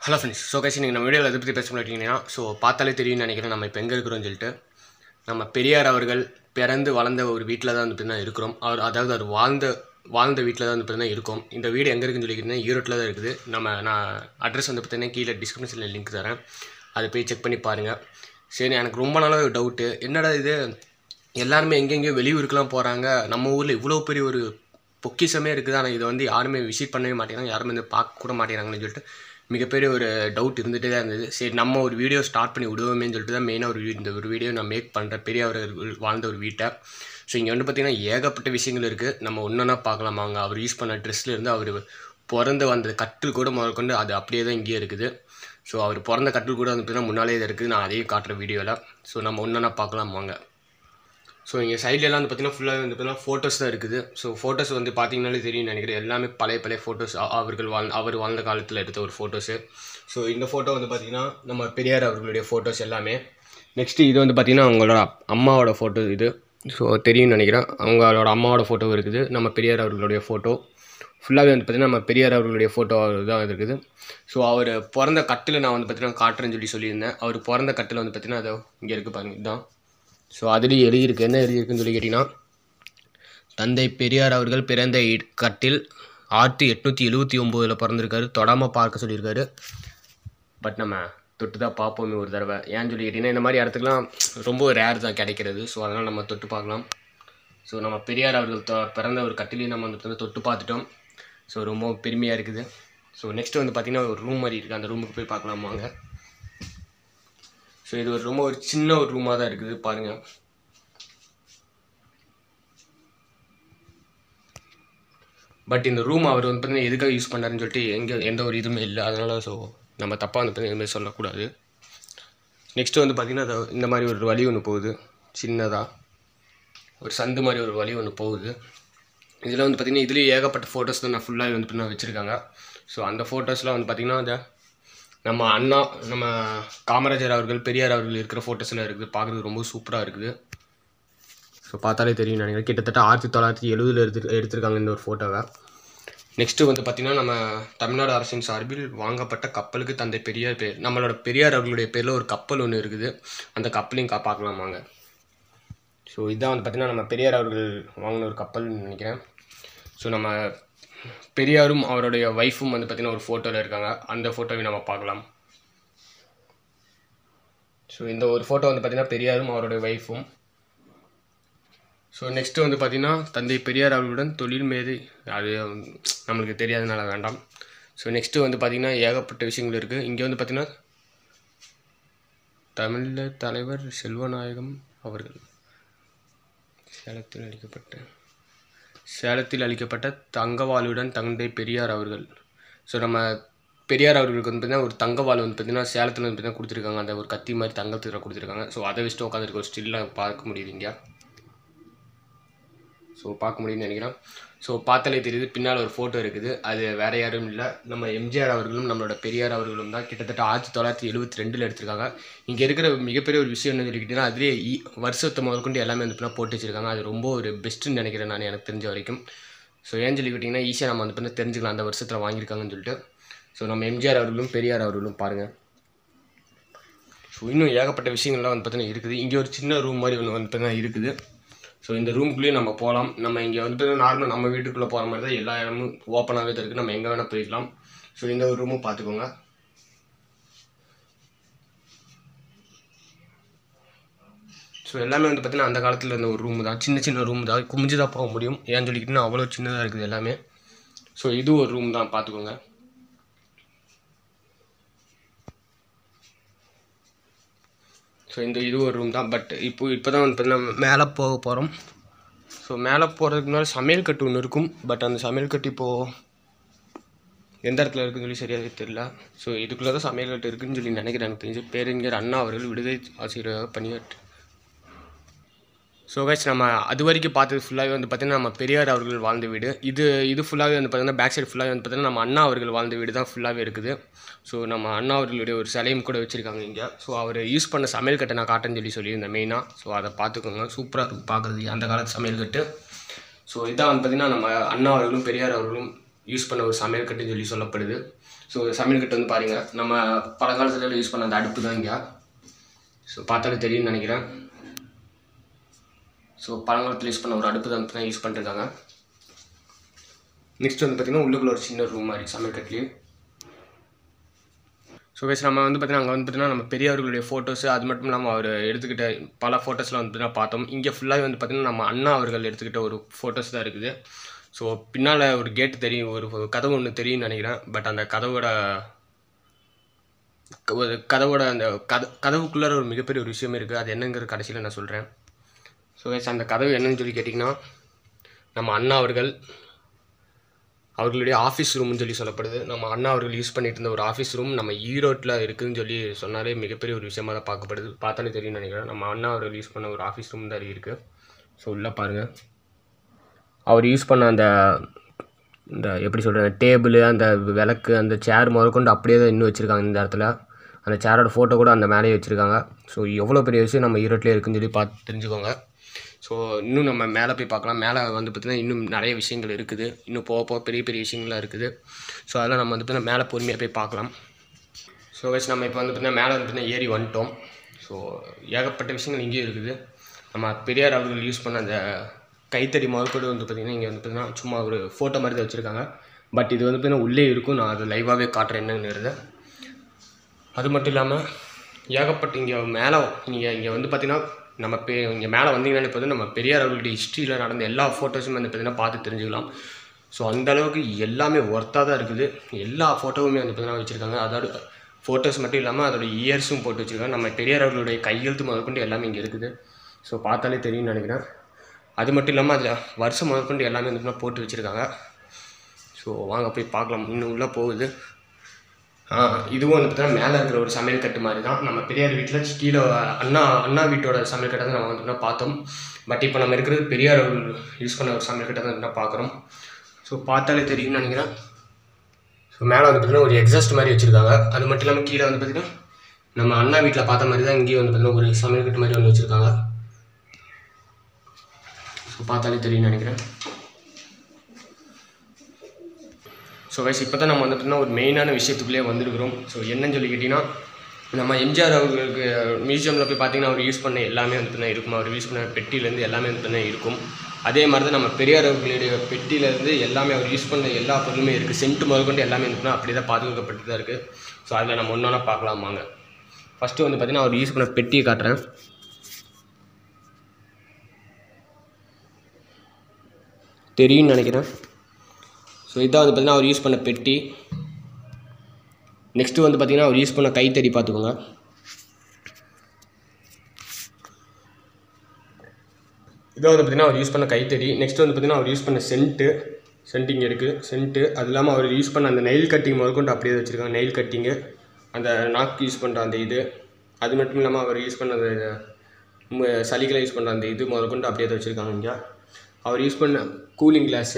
hello friends so guys நீங்கள் நம்ம வீடியோவில் எதை பற்றி பேச மாட்டீங்கன்னா ஸோ பார்த்தாலே தெரியும்னு நினைக்கிறேன் நம்ம இப்போ எங்கே இருக்கிறோம்னு சொல்லிட்டு நம்ம பெரியார் அவர்கள் பிறந்து வளர்ந்த ஒரு வீட்டில் தான் வந்து பார்த்தீங்கன்னா இருக்கிறோம் அவர் அதாவது அவர் வாழ்ந்த வாழ்ந்த வீட்டில் தான் வந்து பார்த்தீங்கன்னா இருக்கோம் இந்த வீடு எங்கே இருக்குன்னு சொல்லிக்கிறேன் ஈரோட்டில் தான் இருக்குது நம்ம நான் அட்ரஸ் வந்து பார்த்தீங்கன்னா கீழே டிஸ்கிரிப்ஷனில் லிங்க் தரேன் அதை போய் செக் பண்ணி பாருங்கள் சரி எனக்கு ரொம்ப நாளாக ஒரு டவுட்டு என்னடா இது எல்லாருமே எங்கெங்கேயோ வெளியூருக்குலாம் போகிறாங்க நம்ம ஊரில் இவ்வளோ பெரிய ஒரு பொக்கிஷமே இருக்குது ஆனால் இதை வந்து யாருமே விசிட் பண்ணவே மாட்டேங்கிறாங்க யாருமே வந்து பார்க்க கூட மாட்டேங்கிறாங்கன்னு சொல்லிட்டு மிகப்பெரிய ஒரு டவுட் இருந்துகிட்டே தான் இருந்தது சரி நம்ம ஒரு வீடியோ ஸ்டார்ட் பண்ணி விடுவோமேன்னு சொல்லிட்டு தான் மெயினாக ஒரு வீ- இந்த ஒரு வீடியோ நான் மேக் பண்ணுறேன் பெரியவர்கள் வாழ்ந்த ஒரு வீட்டை ஸோ இங்கே வந்து பார்த்திங்கன்னா ஏகப்பட்ட விஷயங்கள் இருக்குது நம்ம ஒன்றா பார்க்கலாம் அவங்க அவர் யூஸ் பண்ண ட்ரெஸ்லேருந்து அவர் பிறந்து வந்த கட்டில் கூட முதற்கொண்டு அது அப்படியே தான் இங்கேயே இருக்குது ஸோ அவர் பிறந்த கட்டில் கூட வந்து பார்த்தீங்கன்னா முன்னாலே தான் இருக்குது நான் அதையும் காட்டுற வீடியோவில் ஸோ நம்ம ஒன்றா பார்க்கலாம் வாங்க ஸோ இங்கே சைட்லலாம் வந்து பார்த்தீங்கன்னா ஃபுல்லாக வந்து பார்த்தீங்கன்னா ஃபோட்டோஸ் தான் இருக்குது ஸோ ஃபோட்டோஸ் வந்து பார்த்தீங்கனாலே தெரியும் நினைக்கிறேன் எல்லாமே பழைய பழைய ஃபோட்டோஸ் அவர்கள் வாழ் அவர் வாழ்ந்த காலத்தில் எடுத்த ஒரு ஃபோட்டோஸு ஸோ இந்த ஃபோட்டோ வந்து பார்த்தீங்கன்னா நம்ம பெரியார் அவர்களுடைய ஃபோட்டோஸ் எல்லாமே நெக்ஸ்ட்டு இது வந்து பார்த்தீங்கன்னா அவங்களோட அப்- அம்மாவோட ஃபோட்டோ இது ஸோ தெரியும்னு நினைக்கிறேன் அவங்களோட அம்மாவோட ஃபோட்டோ இருக்குது நம்ம பெரியார் அவர்களுடைய ஃபோட்டோ ஃபுல்லாகவே வந்து பார்த்தீங்கன்னா நம்ம பெரியார் அவர்களுடைய ஃபோட்டோ தான் இருக்குது ஸோ அவர் பிறந்த கட்டில் நான் வந்து பார்த்தீங்கன்னா காட்டுறேன்னு சொல்லி சொல்லியிருந்தேன் அவர் பிறந்த கட்டில் வந்து பார்த்தீங்கன்னா அதோ இங்கே இருக்குது பாருங்க இதுதான் ஸோ அதுலேயும் எழுதியிருக்கு என்ன எழுதியிருக்குன்னு சொல்லி கேட்டிங்கன்னா தந்தை பெரியார் அவர்கள் பிறந்த இ- கட்டில் ஆயிரத்தி எட்நூற்றி எழுபத்தி ஒம்போதில் பிறந்திருக்காரு தொடாமல் பார்க்க சொல்லியிருக்காரு பட் நம்ம தொட்டு தான் பார்ப்போமே ஒரு தடவை ஏன்னு சொல்லி கேட்டிங்கன்னா இந்த மாதிரி இடத்துக்குலாம் ரொம்ப ரேர் தான் கிடைக்கிறது ஸோ அதனால் நம்ம தொட்டு பார்க்கலாம் ஸோ நம்ம பெரியார் அவர்கள் தொ- பிறந்த ஒரு கட்டிலையும் நம்ம வந்து தொட்டு பார்த்துட்டோம் ஸோ ரொம்ப பெருமையாக இருக்குது ஸோ நெக்ஸ்ட் வந்து பார்த்திங்கன்னா ஒரு ரூம் மாதிரி இருக்குது அந்த ரூமுக்கு போய் பார்க்கலாம் வாங்க ஸோ இது ஒரு ரொம்ப ஒரு சின்ன ஒரு ரூமாக தான் இருக்குது பாருங்கள் பட் இந்த ரூம் அவர் வந்து பார்த்தீங்கன்னா எதுக்காக யூஸ் பண்ணாருன்னு சொல்லிட்டு எங்கே எந்த ஒரு இதுவுமே இல்லை அதனால் ஸோ நம்ம தப்பாக வந்து பார்த்தீங்கன்னா எதுவுமே சொல்லக்கூடாது நெக்ஸ்ட்டு வந்து பார்த்திங்கன்னா அது இந்த மாதிரி ஒரு வழி ஒன்று போகுது சின்னதாக ஒரு சந்து மாதிரி ஒரு வழி ஒன்று போகுது இதில் வந்து பார்த்திங்கன்னா இதுலேயும் ஏகப்பட்ட ஃபோட்டோஸ் தான் நான் ஃபுல்லாக வந்து பார்த்தீங்கன்னா வச்சுருக்காங்க ஸோ அந்த ஃபோட்டோஸ்லாம் வந்து பார்த்திங்கன்னா அந்த நம்ம அண்ணா நம்ம காமராஜர் அவர்கள் பெரியார் அவர்கள் இருக்கிற ஃபோட்டோஸ்லாம் இருக்குது பார்க்குறதுக்கு ரொம்ப சூப்பராக இருக்குது ஸோ பார்த்தாலே தெரியும் நினைக்கிறேன் கிட்டத்தட்ட ஆயிரத்தி தொள்ளாயிரத்தி எழுபதில் எடுத்து எடுத்திருக்காங்க இந்த ஒரு ஃபோட்டோவை நெக்ஸ்ட்டு வந்து பார்த்திங்கன்னா நம்ம தமிழ்நாடு அரசின் சார்பில் வாங்கப்பட்ட கப்பலுக்கு தந்தை பெரியார் பேர் நம்மளோட பெரியார் அவர்களுடைய பேரில் ஒரு கப்பல் ஒன்று இருக்குது அந்த கப்பலையும் கா பார்க்கலாம் வாங்க ஸோ இதான் வந்து பார்த்திங்கன்னா நம்ம பெரியார் அவர்கள் வாங்கின ஒரு கப்பல்னு நினைக்கிறேன் ஸோ நம்ம பெரியாரும் அவருடைய ஒய்ஃபும் வந்து பார்த்திங்கன்னா ஒரு ஃபோட்டோவில் இருக்காங்க அந்த ஃபோட்டோவை நம்ம பார்க்கலாம் ஸோ இந்த ஒரு ஃபோட்டோ வந்து பார்த்திங்கன்னா பெரியாரும் அவருடைய ஒய்ஃபும் ஸோ நெக்ஸ்ட்டு வந்து பார்த்திங்கன்னா தந்தை பெரியார் அவர்களுடன் தொழில் மேதை அது நம்மளுக்கு தெரியாதனால வேண்டாம் ஸோ நெக்ஸ்ட்டு வந்து பார்த்திங்கன்னா ஏகப்பட்ட விஷயங்கள் இருக்குது இங்கே வந்து பார்த்திங்கன்னா தமிழர் தலைவர் செல்வநாயகம் அவர்கள் சேலத்தில் அளிக்கப்பட்ட சேலத்தில் அளிக்கப்பட்ட தங்கவாளுடன் தந்தை பெரியார் அவர்கள் ஸோ நம்ம பெரியார் அவர்களுக்கு வந்து பார்த்தீங்கன்னா ஒரு தங்கவாள் வந்து பார்த்தீங்கன்னா சேலத்தில் வந்து பார்த்தீங்கன்னா கொடுத்துருக்காங்க அந்த ஒரு கத்தி மாதிரி தங்கத்தில் கொடுத்துருக்காங்க ஸோ அதை வச்சுட்டு உட்காந்துருக்க ஒரு ஸ்டில்லாக பார்க்க முடியுது இங்கே ஸோ பார்க்க முடியும்னு நினைக்கிறேன் ஸோ பார்த்தாலே தெரியுது பின்னால் ஒரு ஃபோட்டோ இருக்குது அது வேறு யாரும் இல்லை நம்ம எம்ஜிஆர் அவர்களும் நம்மளோட பெரியார் அவர்களும் தான் கிட்டத்தட்ட ஆயிரத்தி தொள்ளாயிரத்தி எழுபத்தி ரெண்டில் எடுத்திருக்காங்க இங்கே இருக்கிற மிகப்பெரிய ஒரு விஷயம் என்ன சொல்லிக்கிட்டீங்கன்னா அதுலேயே இ- வருஷத்தை முதற்கொண்டு எல்லாமே வந்து பார்த்தீங்கன்னா போட்டு வச்சிருக்காங்க அது ரொம்ப ஒரு பெஸ்ட்டுன்னு நினைக்கிறேன் நான் எனக்கு தெரிஞ்ச வரைக்கும் ஸோ ஏன்னு சொல்லிக்கிட்டிங்கன்னா ஈஸியாக நம்ம வந்து பார்த்தீங்கன்னா தெரிஞ்சுக்கலாம் அந்த வருஷத்தில் வாங்கியிருக்காங்கன்னு சொல்லிட்டு ஸோ நம்ம எம்ஜிஆர் அவர்களும் பெரியார் அவர்களும் பாருங்கள் ஸோ இன்னும் ஏகப்பட்ட விஷயங்கள்லாம் வந்து பார்த்தீங்கன்னா இருக்குது இங்கே ஒரு சின்ன ரூம் மாதிரி ஒன்று வந்து பார்த்தீங்கன்னா இருக்குது ஸோ இந்த ரூம்குள்ளேயும் நம்ம போகலாம் நம்ம இங்கே வந்து நார்மல் நம்ம வீட்டுக்குள்ளே போகிற மாதிரி தான் எல்லா இடமும் ஓப்பனாகவே தான் இருக்குது நம்ம எங்கே வேணால் போய்க்கலாம் ஸோ இந்த ஒரு ரூமும் பார்த்துக்கோங்க ஸோ எல்லாமே வந்து பார்த்தீங்கன்னா அந்த காலத்தில் இருந்த ஒரு ரூம் தான் சின்ன சின்ன ரூம் தான் குமிஞ்சு தான் போக முடியும் ஏன்னு சொல்லிக்கிட்டீங்கன்னா அவ்வளோ சின்னதாக இருக்குது எல்லாமே ஸோ இது ஒரு ரூம் தான் பார்த்துக்கோங்க ஸோ இந்த இது ஒரு ரூம் தான் பட் இப்போ இப்போ தான் வந்து பார்த்தீங்கன்னா மேலே போக போகிறோம் ஸோ மேலே போகிறதுக்கு முன்னாடி சமையல் கட்டு ஒன்று இருக்கும் பட் அந்த சமையல் கட்டு இப்போது எந்த இடத்துல இருக்குன்னு சொல்லி சரியாகவே தெரியல ஸோ இதுக்குள்ளே தான் சமையல் கட்டு இருக்குன்னு சொல்லி நினைக்கிறேன் எனக்கு தெரிஞ்சு பேரறிஞர் அண்ணா அவர்கள் விடுதலை ஆசிரியராக பணியாற்று ஸோ கைஸ் நம்ம அது வரைக்கும் பார்த்தது ஃபுல்லாகவே வந்து பார்த்தீங்கன்னா நம்ம பெரியார் அவர்கள் வாழ்ந்த வீடு இது இது ஃபுல்லாகவே வந்து பார்த்தீங்கன்னா பேக் சைடு ஃபுல்லாகவே வந்து பார்த்தீங்கன்னா நம்ம அண்ணா அவர்கள் வாழ்ந்த வீடு தான் ஃபுல்லாகவே இருக்குது ஸோ நம்ம அண்ணா அவர்களுடைய ஒரு சிலையும் கூட வச்சுருக்காங்க இங்கே ஸோ அவர் யூஸ் பண்ண சமையல் கட்டை நான் காட்டேன்னு சொல்லி சொல்லியிருந்தேன் மெயினாக ஸோ அதை பார்த்துக்கோங்க சூப்பராக இருக்கும் பார்க்குறது அந்த காலத்து சமையல் கட்டு ஸோ இதான் வந்து பார்த்திங்கன்னா நம்ம அண்ணா அவர்களும் பெரியார் அவர்களும் யூஸ் பண்ண ஒரு சமையல் கட்டுன்னு சொல்லி சொல்லப்படுது ஸோ சமையல் கட்டு வந்து பாருங்க நம்ம பழங்காலத்துல யூஸ் பண்ண அந்த அடுப்பு தான் இங்கே ஸோ பார்த்தாலே தெரியும்னு நினைக்கிறேன் ஸோ பழங்காலத்தில் யூஸ் பண்ண ஒரு அடுப்பு தான் தான் யூஸ் பண்ணிருக்காங்க நெக்ஸ்ட் வந்து பார்த்திங்கன்னா உள்ளுக்குள்ள ஒரு சின்ன ரூம் மாதிரி சமையல் கட்லேயே ஸோ பேஸ் நம்ம வந்து பார்த்தீங்கன்னா அங்கே வந்து பார்த்தீங்கன்னா நம்ம பெரியவர்களுடைய ஃபோட்டோஸ் அது மட்டும் இல்லாமல் அவர் எடுத்துக்கிட்ட பல ஃபோட்டோஸ்லாம் வந்து பார்த்தீங்கன்னா பார்த்தோம் இங்கே ஃபுல்லாகவே வந்து பார்த்தீங்கன்னா நம்ம அண்ணா அவர்கள் எடுத்துக்கிட்ட ஒரு ஃபோட்டோஸ் தான் இருக்குது ஸோ பின்னால் ஒரு கேட் தெரியும் ஒரு கதவு ஒன்று தெரியும்னு நினைக்கிறேன் பட் அந்த கதவோட க- ஒரு கதவோட அந்த கத கதவுக்குள்ளார ஒரு மிகப்பெரிய ஒரு விஷயம் இருக்குது அது என்னங்கிற கடைசியில் நான் சொல்கிறேன் ஸோ guys, அந்த கதவு என்னன்னு சொல்லி கேட்டிங்கன்னா நம்ம அண்ணா அவர்கள் அவர்களுடைய ஆஃபீஸ் ரூம்னு சொல்லி சொல்லப்படுது நம்ம அண்ணா அவர்கள் யூஸ் பண்ணிட்டு இருந்த ஒரு ஆஃபீஸ் ரூம் நம்ம ஈரோட்டில் இருக்குதுன்னு சொல்லி சொன்னாலே மிகப்பெரிய ஒரு விஷயமா தான் பார்க்கப்படுது பார்த்தாலே தெரியும்னு நினைக்கிறேன் நம்ம அண்ணா அவர்கள் யூஸ் பண்ண ஒரு ஆஃபீஸ் ரூம் தான் இருக்குது ஸோ உள்ளே பாருங்கள் அவர் யூஸ் பண்ண அந்த இந்த எப்படி சொல்கிறது டேபிள் அந்த விளக்கு அந்த சேர் முதற்கொண்டு அப்படியே தான் இன்னும் வச்சுருக்காங்க இந்த இடத்துல அந்த சேரோட ஃபோட்டோ கூட அந்த மேலேயே வச்சுருக்காங்க ஸோ எவ்வளோ பெரிய விஷயம் நம்ம ஈரோட்டிலே இருக்குன்னு சொல்லி பார்த்து தெரிஞ்சுக்கோங்க ஸோ இன்னும் நம்ம மேலே போய் பார்க்கலாம் மேலே வந்து பார்த்திங்கன்னா இன்னும் நிறைய விஷயங்கள் இருக்குது இன்னும் போக போக பெரிய பெரிய விஷயங்கள்லாம் இருக்குது ஸோ அதெல்லாம் நம்ம வந்து பார்த்திங்கன்னா மேலே பொறுமையாக போய் பார்க்கலாம் ஸோ வச்சு நம்ம இப்போ வந்து பார்த்திங்கன்னா மேலே வந்து பார்த்திங்கன்னா ஏறி வந்துட்டோம் ஸோ ஏகப்பட்ட விஷயங்கள் இங்கேயும் இருக்குது நம்ம பெரியார் அவர்கள் யூஸ் பண்ண அந்த கைத்தறி முதற்கொண்டு வந்து பார்த்திங்கன்னா இங்கே வந்து பார்த்திங்கன்னா சும்மா ஒரு ஃபோட்டோ மாதிரி தான் வச்சுருக்காங்க பட் இது வந்து பார்த்திங்கன்னா உள்ளே இருக்கும் நான் அதை லைவாகவே காட்டுறேன் என்னங்கிறத அது மட்டும் இல்லாமல் ஏகப்பட்ட இங்கே மேலே நீங்கள் இங்கே வந்து பார்த்தீங்கன்னா நம்ம பே இங்கே மேலே வந்தீங்கன்னா இப்போ வந்து நம்ம பெரியார் அவர்களுடைய ஹிஸ்ட்ரியில் நடந்த எல்லா ஃபோட்டோஸும் வந்து பார்த்தீங்கன்னா பார்த்து தெரிஞ்சுக்கலாம் ஸோ அந்த அளவுக்கு எல்லாமே ஒர்த்தாக தான் இருக்குது எல்லா ஃபோட்டோவுமே வந்து பார்த்தீங்கன்னா வச்சுருக்காங்க அதோட ஃபோட்டோஸ் மட்டும் இல்லாமல் அதோட இயர்ஸும் போட்டு வச்சுருக்காங்க நம்ம பெரியார் அவர்களுடைய கையெழுத்து முதற்கொண்டு எல்லாமே இங்கே இருக்குது ஸோ பார்த்தாலே தெரியும்னு நினைக்கிறேன் அது மட்டும் இல்லாமல் அதில் வருஷம் முதற்கொண்டு எல்லாமே வந்து பார்த்தீங்கன்னா போட்டு வச்சுருக்காங்க ஸோ வாங்க போய் பார்க்கலாம் இன்னும் உள்ளே போகுது ஆ, இதுவும் வந்து பார்த்தீங்கன்னா மேலே இருக்கிற ஒரு சமையல் கட்டு மாதிரி தான் நம்ம பெரியார் வீட்டில் கீழே அண்ணா அண்ணா வீட்டோட சமையல் கட்டை தான் நம்ம வந்து பார்த்தீங்கன்னா பார்த்தோம் பட் இப்போ நம்ம இருக்கிறது பெரியார் அவர்கள் யூஸ் பண்ண ஒரு சமையல் கட்டை தான் வந்து பார்க்குறோம் ஸோ பார்த்தாலே தெரியும்னு நினைக்கிறேன் ஸோ மேலே வந்து பார்த்தீங்கன்னா ஒரு எக்ஸாஸ்ட் மாதிரி வச்சுருக்காங்க அது மட்டும் இல்லாமல் கீழே வந்து பார்த்தீங்கன்னா நம்ம அண்ணா வீட்டில் பார்த்த மாதிரி தான் இங்கேயும் வந்து பார்த்தீங்கன்னா ஒரு சமையல் கட்டு மாதிரி ஒன்று வச்சுருக்காங்க ஸோ பார்த்தாலே தெரியும்னு நினைக்கிறேன் ஸோ வைஸ் இப்போ தான் நம்ம வந்து பார்த்தீங்கன்னா ஒரு மெயினான விஷயத்துக்குள்ளே வந்திருக்கிறோம் ஸோ என்னன்னு சொல்லி கேட்டிங்கன்னா நம்ம எம்ஜிஆர் அவர்களுக்கு மியூசியமில் போய் பார்த்தீங்கன்னா அவர் யூஸ் பண்ண எல்லாமே வந்து பார்த்தீங்கன்னா இருக்கும் அவர் யூஸ் பண்ண பெட்டியிலேருந்து எல்லாமே வந்து பார்த்தீங்கன்னா இருக்கும் அதே மாதிரி தான் நம்ம பெரியார் அவர்களுடைய பெட்டியிலேருந்து எல்லாமே அவர் யூஸ் பண்ண எல்லா பொருளுமே இருக்குது சென்ட் முதற்கொண்டு எல்லாமே வந்து பார்த்தீங்கன்னா அப்படியே தான் பாதுகாக்கப்பட்டு தான் இருக்குது ஸோ அதில் நம்ம ஒன்றா பார்க்கலாம் வாங்க ஃபஸ்ட்டு வந்து பார்த்தீங்கன்னா அவர் யூஸ் பண்ண பெட்டியை காட்டுறேன் தெரியும்னு நினைக்கிறேன் ஸோ இதான் வந்து பார்த்தீங்கன்னா அவர் யூஸ் பண்ண பெட்டி நெக்ஸ்ட்டு வந்து பார்த்தீங்கன்னா அவர் யூஸ் பண்ண கைத்தறி பார்த்துக்கோங்க இதான் வந்து பார்த்தீங்கன்னா அவர் யூஸ் பண்ண கைத்தறி நெக்ஸ்ட் வந்து பார்த்தீங்கன்னா அவர் யூஸ் பண்ண சென்ட்டு சென்ட் இங்கே இருக்குது சென்ட்டு அது இல்லாமல் அவர் யூஸ் பண்ண அந்த நெயில் கட்டிங் முதற்கொண்டு அப்படியே வச்சுருக்காங்க நெயில் கட்டிங்கு அந்த நாக்கு யூஸ் பண்ணுற அந்த இது அது மட்டும் இல்லாமல் அவர் யூஸ் பண்ண அந்த ம- சளிகளை யூஸ் பண்ணுற அந்த இது முதற்கொண்டு அப்படியே தான் வச்சுருக்காங்க இங்கே அவர் யூஸ் பண்ண கூலிங் கிளாஸு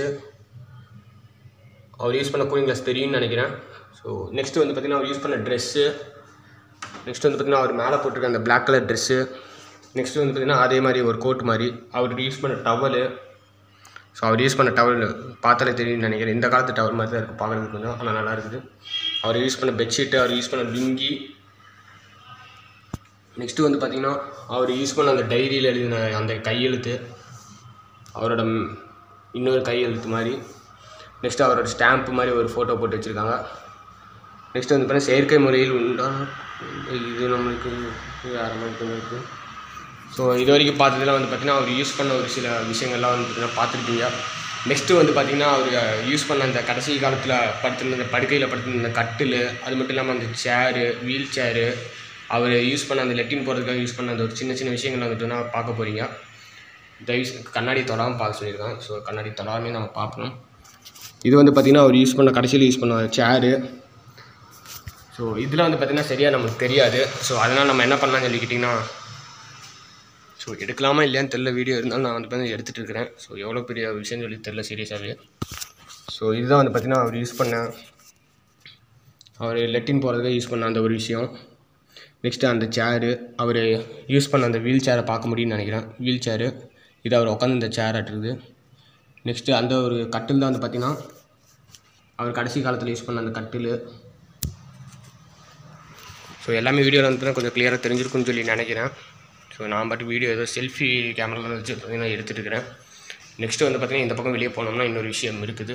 அவர் யூஸ் பண்ண கூலிங் கிளாஸ் தெரியும்னு நினைக்கிறேன் ஸோ நெக்ஸ்ட்டு வந்து பார்த்திங்கன்னா அவர் யூஸ் பண்ண ட்ரெஸ்ஸு நெக்ஸ்ட் வந்து பார்த்திங்கன்னா அவர் மேலே போட்டிருக்க அந்த Black கலர் ட்ரெஸ்ஸு நெக்ஸ்ட் வந்து பார்த்திங்கன்னா அதே மாதிரி ஒரு கோட் மாதிரி அவர் யூஸ் பண்ண டவலு ஸோ அவர் யூஸ் பண்ண டவல் பார்த்தாலே தெரியும்னு நினைக்கிறேன் இந்த காலத்து டவல் மாதிரி தான் இருக்குது பார்க்குறதுக்கு கொஞ்சம் ஆனால் நல்லா இருக்குது அவர் யூஸ் பண்ண பெட்ஷீட்டு அவர் யூஸ் பண்ண லுங்கி நெக்ஸ்ட்டு வந்து பார்த்திங்கன்னா அவர் யூஸ் பண்ண அந்த டைரியில் எழுதின அந்த கையெழுத்து அவரோட ம், இன்னொரு கையெழுத்து மாதிரி நெக்ஸ்ட் அவரோட ஸ்டாம்ப் மாதிரி ஒரு ஃபோட்டோ போட்டு வச்சுருக்காங்க நெக்ஸ்ட் வந்து பார்த்தீங்கன்னா செயற்கை முறையில் உண்டா இது நம்மளுக்கு வேறு மாதிரி இருக்குது ஸோ இது வரைக்கும் பார்த்ததுலாம் வந்து பார்த்தீங்கன்னா அவர் யூஸ் பண்ண ஒரு சில விஷயங்கள்லாம் வந்து பார்த்தீங்கன்னா பார்த்துருப்பீங்க நெக்ஸ்ட்டு வந்து பார்த்தீங்கன்னா அவர் யூஸ் பண்ண அந்த கடைசி காலத்தில் படுத்திருந்த அந்த படுக்கையில் படுத்திருந்த அந்த கட்டில் அது மட்டும் இல்லாமல் அந்த சேரு வீல் சேரு அவர் யூஸ் பண்ண அந்த லெட்டின் போகிறதுக்காக யூஸ் பண்ண அந்த ஒரு சின்ன சின்ன விஷயங்கள் வந்துட்டு நான் பார்க்க போகிறீங்க தயவு செ- கண்ணாடி தொடாமல் பார்க்க சொல்லியிருக்காங்க ஸோ கண்ணாடி தொடாமே நம்ம பார்க்கணும் இது வந்து பார்த்திங்கன்னா அவர் யூஸ் பண்ண கடைசியில் யூஸ் பண்ண சேரு ஸோ இதில் வந்து பார்த்திங்கன்னா சரியாக நமக்கு தெரியாது ஸோ அதனால் நம்ம என்ன பண்ணலாம்னு சொல்லிக்கிட்டிங்கன்னா ஸோ எடுக்கலாமா இல்லையான்னு தெரில வீடியோ இருந்தாலும் நான் வந்து பார்த்தீங்கன்னா எடுத்துகிட்டு இருக்கிறேன் ஸோ எவ்வளோ பெரிய விஷயம்னு சொல்லி தெரில சீரியஸாகவே ஸோ இதுதான் வந்து பார்த்திங்கன்னா அவர் யூஸ் பண்ண அவர் லெட்டின் போகிறதுக்கு யூஸ் பண்ண அந்த ஒரு விஷயம் நெக்ஸ்ட்டு அந்த சேரு அவர் யூஸ் பண்ண அந்த வீல் சேரை பார்க்க முடியும்னு நினைக்கிறேன் வீல் சேரு இது அவர் உட்காந்து இந்த சேர் ஆட்டுறது நெக்ஸ்ட்டு அந்த ஒரு கட்டில் தான் வந்து பார்த்திங்கன்னா அவர் கடைசி காலத்தில் யூஸ் பண்ண அந்த கட்டில் ஸோ எல்லாமே வீடியோவில் வந்து பார்த்தீங்கன்னா கொஞ்சம் கிளியராக தெரிஞ்சிருக்கும்னு சொல்லி நினைக்கிறேன் ஸோ நான் பாட்டு வீடியோ ஏதோ செல்ஃபி கேமராவில் வச்சு பார்த்தீங்கன்னா எடுத்துகிட்டு இருக்கிறேன் நெக்ஸ்ட்டு வந்து பார்த்தீங்கன்னா இந்த பக்கம் வெளியே போனோம்னா இன்னொரு விஷயம் இருக்குது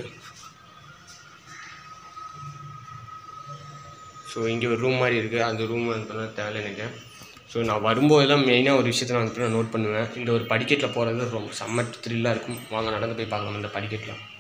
ஸோ இங்கே ஒரு ரூம் மாதிரி இருக்குது அந்த ரூம் வந்து பார்த்தீங்கன்னா தேவை நினைக்கிறேன் ஸோ நான் வரும்போதெல்லாம் மெயினாக ஒரு விஷயத்தை நான் வந்து நோட் பண்ணுவேன் இந்த ஒரு படிக்கட்டில் போகிறது ரொம்ப செம்ம த்ரில்லாக இருக்கும் வாங்க நடந்து போய் பார்க்கலாம் இந்த படிக்கட்டில்